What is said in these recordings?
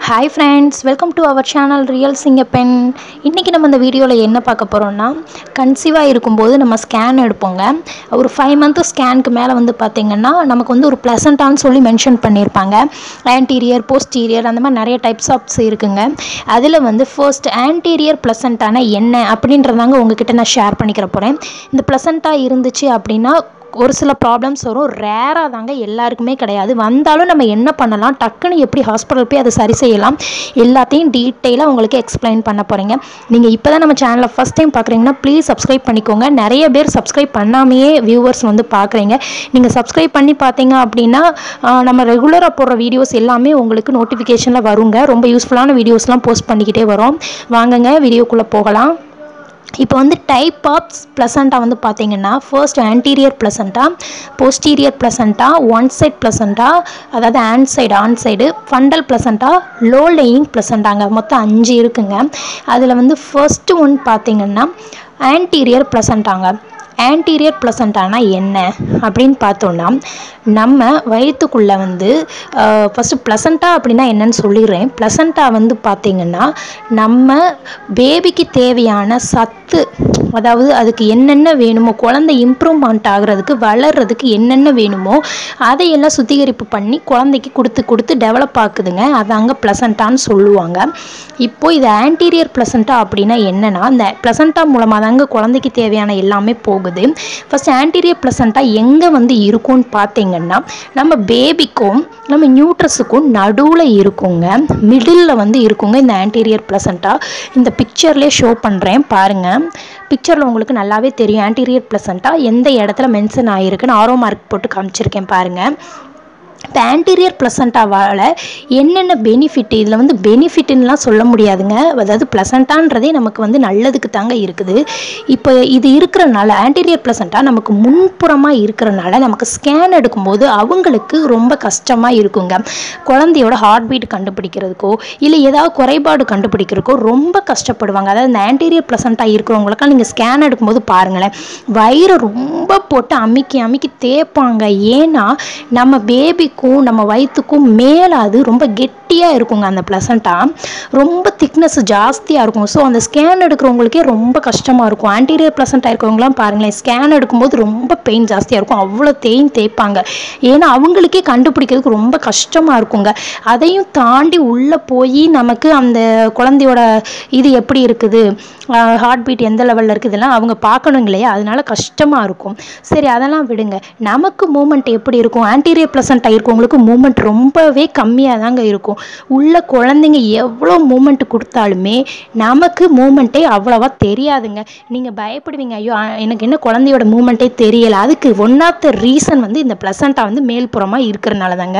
hi friends welcome to our channel real சிங்கப்பெண் இன்றைக்கி நம்ம இந்த வீடியோவில் என்ன பார்க்க போகிறோம்னா கன்சீவாக இருக்கும்போது நம்ம ஸ்கேன் எடுப்போங்க ஒரு ஃபைவ் மந்த் ஸ்கேனுக்கு மேலே வந்து பார்த்திங்கன்னா நமக்கு வந்து ஒரு ப்ளசண்ட்டான்னு சொல்லி மென்ஷன் பண்ணியிருப்பாங்க ஆன்டீரியர் போஸ்டீரியர் அந்த மாதிரி நிறைய டைப்ஸ் ஆஃப்ஸ் இருக்குங்க அதில் வந்து ஃபர்ஸ்ட் ஆன்டீரியர் ப்ளசண்ட்டான என்ன அப்படின்றதாங்க உங்ககிட்ட நான் ஷேர் பண்ணிக்கிற போகிறேன் இந்த ப்ளசண்ட்டாக இருந்துச்சு அப்படின்னா ஒரு சில ப்ராப்ளம்ஸ் வரும் ரேராக தாங்க எல்லாருக்குமே கிடையாது வந்தாலும் நம்ம என்ன பண்ணலாம் டக்குன்னு எப்படி ஹாஸ்பிட்டல் போய் அதை சரி செய்யலாம் எல்லாத்தையும் டீட்டெயிலாக உங்களுக்கு எக்ஸ்பிளைன் பண்ண போகிறீங்க நீங்கள் இப்போ தான் நம்ம சேனலை ஃபஸ்ட் டைம் பார்க்குறீங்கன்னா ப்ளீஸ் சப்ஸ்கிரைப் பண்ணிக்கோங்க நிறைய பேர் சப்ஸ்கிரைப் பண்ணாமையே வியூவர்ஸ் வந்து பார்க்குறீங்க நீங்கள் சப்ஸ்கிரைப் பண்ணி பார்த்தீங்க அப்படின்னா ஆஹ், நம்ம ரெகுலராக போடுற வீடியோஸ் எல்லாமே உங்களுக்கு நோட்டிஃபிகேஷனில் வருங்க ரொம்ப யூஸ்ஃபுல்லான வீடியோஸ்லாம் போஸ்ட் பண்ணிக்கிட்டே வரோம் வாங்குங்க வீடியோக்குள்ளே போகலாம் இப்போ வந்து டைப் ஆஃப் ப்ளசண்ட்டாக வந்து பார்த்தீங்கன்னா ஃபர்ஸ்ட் ஆன்டீரியர் ப்ளசண்ட்டா போஸ்டீரியர் ப்ளசண்ட்டா ஒன் சைட் ப்ளசண்ட்டா அதாவது on side on side fundal ப்ளசண்ட்டா லோ லேயிங் ப்ளசண்ட்டாங்க மொத்தம் அஞ்சு இருக்குங்க அதில் வந்து ஃபர்ஸ்ட் ஒன் பார்த்தீங்கன்னா ஆன்டீரியர் ப்ளசண்ட்டாங்க ஆன்டீரியர் ப்ளசண்ட்டானா என்ன அப்படின்னு பார்த்தோன்னா நம்ம வயிற்றுக்குள்ளே வந்து ஃபஸ்ட்டு ப்ளசண்ட்டா அப்படின்னா என்னன்னு சொல்லிடுறேன் ப்ளசண்ட்டா வந்து பார்த்திங்கன்னா நம்ம பேபிக்கு தேவையான சத்து அதாவது அதுக்கு என்னென்ன வேணுமோ குழந்தை இம்ப்ரூவ்மெண்ட் ஆகுறதுக்கு வளர்றதுக்கு என்னென்ன வேணுமோ அதையெல்லாம் சுத்திகரிப்பு பண்ணி குழந்தைக்கு கொடுத்து கொடுத்து டெவலப் ஆக்குதுங்க அதாங்க ப்ளசண்ட்டான்னு சொல்லுவாங்க இப்போ இது ஆன்டீரியர் ப்ளசண்ட்டா அப்படின்னா என்னன்னா இந்த ப்ளசண்ட்டா மூலமாக தாங்க குழந்தைக்கு தேவையான எல்லாமே போகுது ஃபர்ஸ்ட் ஆன்டீரியர் ப்ளசண்ட்டா எங்கே வந்து இருக்கும்னு பார்த்தீங்கன்னா நம்ம பேபிக்கும் நம்ம நியூட்ரஸுக்கும் நடுவில் இருக்குங்க மிடில் வந்து இருக்குங்க இந்த ஆன்டீரியர் ப்ளசண்ட்டா இந்த பிக்சர்லேயே ஷோ பண்ணுறேன் பாருங்கள் பிக்சரில் உங்களுக்கு நல்லாவே தெரியும் ஆன்டீரியர் ப்ளசண்ட்டா எந்த இடத்துல மென்ஷன் ஆகிருக்குன்னு ஆரோ மார்க் போட்டு காமிச்சிருக்கேன் பாருங்கள் இப்போ ஆன்டீரியர் ப்ளசண்ட்டாவால் என்னென்ன பெனிஃபிட் இதில் வந்து பெனிஃபிட்னுலாம் சொல்ல முடியாதுங்க அதாவது ப்ளசண்ட்டான்றதே நமக்கு வந்து நல்லதுக்கு தாங்க இருக்குது இப்போ இது இருக்கிறனால ஆன்டீரியர் ப்ளசண்ட்டா நமக்கு முன்புறமாக இருக்கிறனால நமக்கு ஸ்கேன் எடுக்கும்போது அவங்களுக்கு ரொம்ப கஷ்டமாக இருக்குங்க குழந்தையோட ஹார்ட் பீட் கண்டுபிடிக்கிறதுக்கோ இல்லை ஏதாவது குறைபாடு கண்டுபிடிக்கிறதுக்கோ ரொம்ப கஷ்டப்படுவாங்க அதாவது இந்த ஆன்டீரியர் ப்ளசண்ட்டாக இருக்கிறவங்களுக்கெல்லாம் நீங்கள் ஸ்கேன் எடுக்கும்போது பாருங்களேன் வயிறு ரொம்ப போட்டு அமுக்கி அமுக்கி தேய்ப்பாங்க ஏன்னா நம்ம பேபிக்கும் நம்ம வயிற்றுக்கும் மேலே அது ரொம்ப கெட்டியாக இருக்குங்க அந்த ப்ளசண்ட்டா ரொம்ப திக்னஸ் ஜாஸ்தியாக இருக்கும் ஸோ அந்த ஸ்கேன் எடுக்கிறவங்களுக்கே ரொம்ப கஷ்டமாக இருக்கும் ஆன்டீரியர் ப்ளசண்ட்டாக இருக்கிறவங்களாம் பாருங்களேன் ஸ்கேன் எடுக்கும்போது ரொம்ப பெயின் ஜாஸ்தியாக இருக்கும் அவ்வளோ தேய்ன்னு தேய்ப்பாங்க ஏன்னா அவங்களுக்கே கண்டுபிடிக்கிறதுக்கு ரொம்ப கஷ்டமாக இருக்குங்க அதையும் தாண்டி உள்ளே போய் நமக்கு அந்த குழந்தையோட இது எப்படி இருக்குது ஹார்ட் பீட் எந்த லெவலில் இருக்குது இதெல்லாம் அவங்க பார்க்கணுங்க இல்லையா அதனால கஷ்டமாக இருக்கும் சரி அதெல்லாம் விடுங்க நமக்கு மூமெண்ட் எப்படி இருக்கும் ஆன்டீரியர் ப்ளசண்ட்டாக இருக்கவங்களுக்கு மூமெண்ட் ரொம்பவே கம்மியாக தாங்க இருக்கும் உள்ள குழந்தைங்க எவ்வளோ மூமெண்ட் கொடுத்தாலுமே நமக்கு மூமெண்ட்டே அவ்வளோவா தெரியாதுங்க நீங்கள் பயப்படுவீங்க ஐயோ ஆ, எனக்கு என்ன குழந்தையோட மூமெண்ட்டே தெரியலை அதுக்கு ஒன் ஆஃப் த ரீசன் வந்து இந்த ப்ளசண்ட்டாக வந்து மேல்புறமாக இருக்கிறனால தாங்க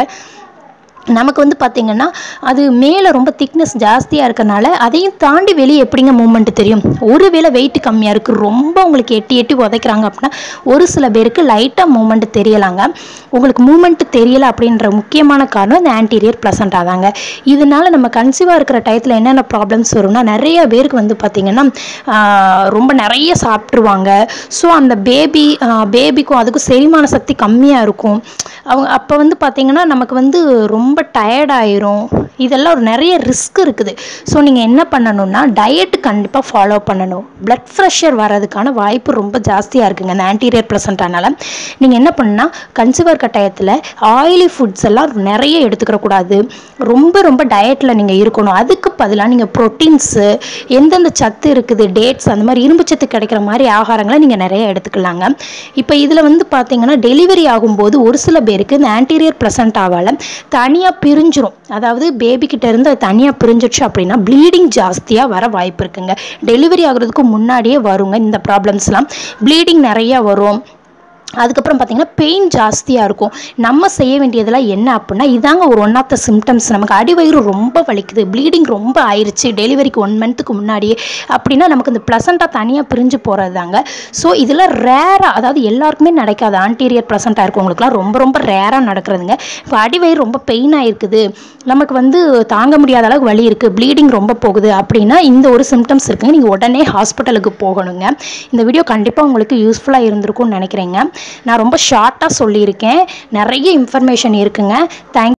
நமக்கு வந்து பார்த்திங்கன்னா அது மேலே ரொம்ப திக்னஸ் ஜாஸ்தியாக இருக்கறனால அதையும் தாண்டி வெளியே எப்படிங்க மூமெண்ட் தெரியும் ஒருவேளை வெயிட் கம்மியாக இருக்குது ரொம்ப உங்களுக்கு எட்டி எட்டி உதைக்கிறாங்க அப்படின்னா ஒரு சில பேருக்கு லைட்டாக மூமெண்ட் தெரியலாங்க உங்களுக்கு மூமெண்ட் தெரியல அப்படின்ற முக்கியமான காரணம் இந்த ஆன்டீரியர் ப்ளசண்ட்டாக தாங்க இதனால நம்ம கன்சீவாக இருக்கிற டயத்தில் என்னென்ன ப்ராப்ளம்ஸ் வரும்னா நிறைய பேருக்கு வந்து பார்த்திங்கன்னா ஆஹ், ரொம்ப நிறைய சாப்பிட்ருவாங்க ஸோ அந்த பேபி பேபிக்கும் அதுக்கும் செரிமான சக்தி கம்மியாக இருக்கும் அவங்க அப்போ வந்து பார்த்திங்கன்னா நமக்கு வந்து ரொம்ப டயர்ட் ஆயிரும் இதெல்லாம் ஒரு நிறைய ரிஸ்க் இருக்குது ஸோ நீங்கள் என்ன பண்ணணும்னா டயட் கண்டிப்பாக ஃபாலோ பண்ணணும் பிளட் ப்ரெஷர் வர்றதுக்கான வாய்ப்பு ரொம்ப ஜாஸ்தியாக இருக்குங்க இந்த ஆன்டீரியர் ப்ளசண்ட்டானால நீங்கள் என்ன பண்ணுன்னா கன்சீவர் இருக்க டயத்தில் ஆயிலி ஃபுட்ஸ் எல்லாம் நிறைய எடுத்துக்கிற கூடாது ரொம்ப ரொம்ப டயட்டில் நீங்கள் இருக்கணும் அதுக்கு பதிலாக நீங்கள் ப்ரோட்டீன்ஸு எந்தெந்த சத்து இருக்குது டேட்ஸ் அந்த மாதிரி இரும்பு சத்து கிடைக்கிற மாதிரி ஆகாரங்களை நீங்கள் நிறைய எடுத்துக்கலாங்க இப்போ இதில் வந்து பார்த்தீங்கன்னா டெலிவரி ஆகும்போது ஒரு சில பேருக்கு இந்த ஆன்டீரியர் ப்ளசண்ட்டாவால் தனியாக பிரிஞ்சிரும் அதாவது பேபி கிட்ட இருந்து அது தனியாக பிரிஞ்சிடுச்சு அப்படின்னா ப்ளீடிங் ஜாஸ்தியாக வர வாய்ப்பு இருக்குங்க டெலிவரி ஆகுறதுக்கு முன்னாடியே வருங்க இந்த ப்ராப்ளம்ஸ்லாம் ப்ளீடிங் நிறையா வரும் அதுக்கப்புறம் பார்த்தீங்கன்னா பெயின் ஜாஸ்தியாக இருக்கும் நம்ம செய்ய வேண்டியதெல்லாம் என்ன அப்படின்னா இதாங்க ஒரு ஒன் ஆஃப் த சிம்டம்ஸ் நமக்கு அடிவயிறு ரொம்ப வலிக்குது ப்ளீடிங் ரொம்ப ஆயிருச்சு டெலிவரிக்கு ஒன் மந்த்துக்கு முன்னாடியே அப்படின்னா நமக்கு இந்த ப்ளசண்ட்டாக தனியாக பிரிஞ்சு போகிறது தாங்க ஸோ இதில் ரேராக அதாவது எல்லாருக்குமே நடக்காது ஆன்டீரியர் ப்ளசண்ட்டாக இருக்கவங்களுக்குலாம் ரொம்ப ரொம்ப ரேராக நடக்கிறதுங்க இப்போ அடிவயிறு ரொம்ப பெயினாக இருக்குது நமக்கு வந்து தாங்க முடியாத அளவுக்கு வலி இருக்குது ப்ளீடிங் ரொம்ப போகுது அப்படின்னா இந்த ஒரு சிம்டம்ஸ் இருக்குங்க நீங்கள் உடனே ஹாஸ்பிட்டலுக்கு போகணுங்க இந்த வீடியோ கண்டிப்பாக உங்களுக்கு யூஸ்ஃபுல்லாக இருந்திருக்கும்னு நினைக்கிறேங்க நான் ரொம்ப ஷார்ட்டாக சொல்லியிருக்கேன் நிறைய இன்ஃபர்மேஷன் இருக்குங்க தேங்க்